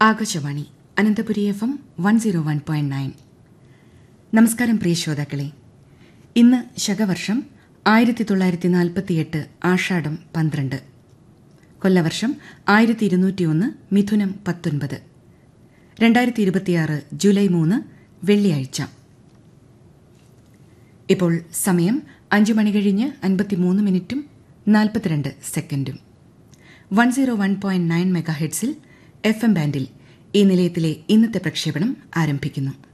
Akashvani Ananthapuri F M one zero one point nine നമസ്കാരം പ്രിയ ശ്രോതാക്കളെ ഇന്ന് ശകവർഷം ആയിരത്തി തൊള്ളായിരത്തി നാൽപ്പത്തിയെട്ട് ആഷാഢം പന്ത്രണ്ട് കൊല്ലവർഷം ആയിരത്തി ഇരുന്നൂറ്റിയൊന്ന് മിഥുനം പത്തൊൻപത് രണ്ടായിരത്തി ഇരുപത്തിയാറ് ജൂലൈ മൂന്ന് വെള്ളിയാഴ്ച ഇപ്പോൾ സമയം അഞ്ചു മണി കഴിഞ്ഞ് അൻപത്തിമൂന്ന് മിനിറ്റും നാൽപ്പത്തിരണ്ട് സെക്കൻഡും one zero one point nine മെഗാഹെഡ്സിൽ എഫ് എം ബാൻഡിൽ ഈ നിലയത്തിലെ ഇന്നത്തെ പ്രക്ഷേപണം ആരംഭിക്കുന്നു